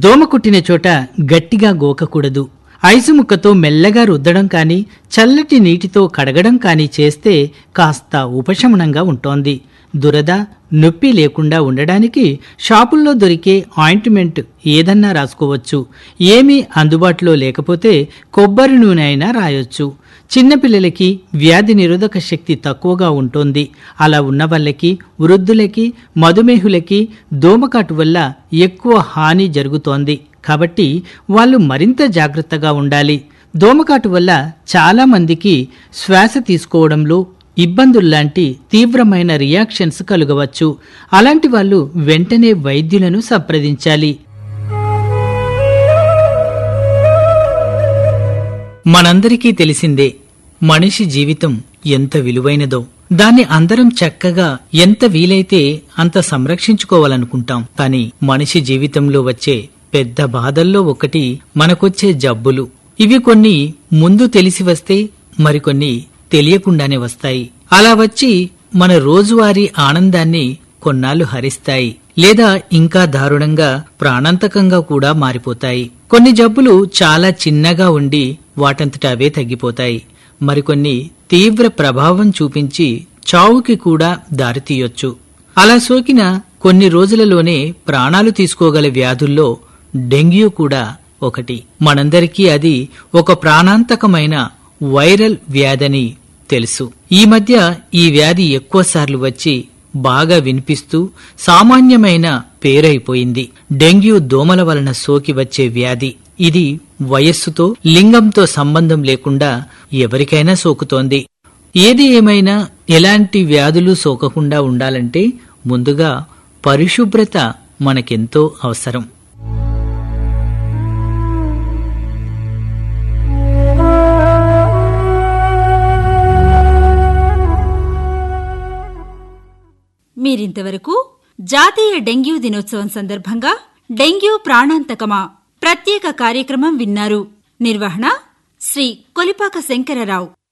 దోమ కుట్టిన చోట గట్టిగా గోకకూడదు ఐసు ముక్కతో మెల్లగా రుద్దడం కానీ చల్లటి నీటితో కడగడం కానీ చేస్తే కాస్త ఉపశమనంగా ఉంటోంది దురద నొప్పి లేకుండా ఉండడానికి షాపుల్లో దొరికే ఆయింట్మెంట్ ఏదన్నా రాసుకోవచ్చు ఏమీ అందుబాటులో లేకపోతే కొబ్బరి నూనె అయినా రాయొచ్చు చిన్నపిల్లలకి వ్యాధి నిరోధక శక్తి తక్కువగా ఉంటుంది అలా ఉన్న వాళ్ళకి వృద్ధులకి మధుమేహులకి దోమకాటు వల్ల ఎక్కువ హాని జరుగుతోంది కాబట్టి వాళ్ళు మరింత జాగ్రత్తగా ఉండాలి దోమకాటు వల్ల చాలా మందికి శ్వాస తీసుకోవడంలో ఇబ్బందుల్లాంటి తీవ్రమైన రియాక్షన్స్ కలుగవచ్చు అలాంటి వాళ్ళు వెంటనే వైద్యులను సంప్రదించాలి మనందరికీ తెలిసిందే మనిషి జీవితం ఎంత విలువైనదో దాన్ని అందరం చక్కగా ఎంత వీలైతే అంత సంరక్షించుకోవాలనుకుంటాం కానీ మనిషి జీవితంలో వచ్చే పెద్ద బాధల్లో ఒకటి మనకొచ్చే జబ్బులు ఇవి కొన్ని ముందు తెలిసి వస్తే మరికొన్ని తెలియకుండానే వస్తాయి అలా వచ్చి మన రోజువారీ ఆనందాన్ని కొన్నాళ్లు హరిస్తాయి లేదా ఇంకా దారుణంగా ప్రాణాంతకంగా కూడా మారిపోతాయి కొన్ని జబ్బులు చాలా చిన్నగా ఉండి వాటంతట అవే తగ్గిపోతాయి మరికొన్ని తీవ్ర ప్రభావం చూపించి చావుకి కూడా దారితీయొచ్చు అలా సోకిన కొన్ని రోజులలోనే ప్రాణాలు తీసుకోగల వ్యాధుల్లో డెంగ్యూ కూడా ఒకటి మనందరికీ అది ఒక ప్రాణాంతకమైన వైరల్ వ్యాధని తెలుసు ఈ మధ్య ఈ వ్యాధి ఎక్కువసార్లు వచ్చి బాగా వినిపిస్తూ సామాన్యమైన పేరైపోయింది డెంగ్యూ దోమల వలన సోకి వచ్చే వ్యాధి ఇది వయస్సుతో లింగంతో సంబంధం లేకుండా ఎవరికైనా సోకుతోంది ఏది ఏమైనా ఎలాంటి వ్యాధులు సోకకుండా ఉండాలంటే ముందుగా పరిశుభ్రత మనకెంతో అవసరం మీరింతవరకు జాతీయ డెంగ్యూ దినోత్సవం సందర్భంగా డెంగ్యూ ప్రాణాంతకమా ప్రత్యేక కార్యక్రమం విన్నారు నిర్వహణ శ్రీ కొలిపాక శంకరరావు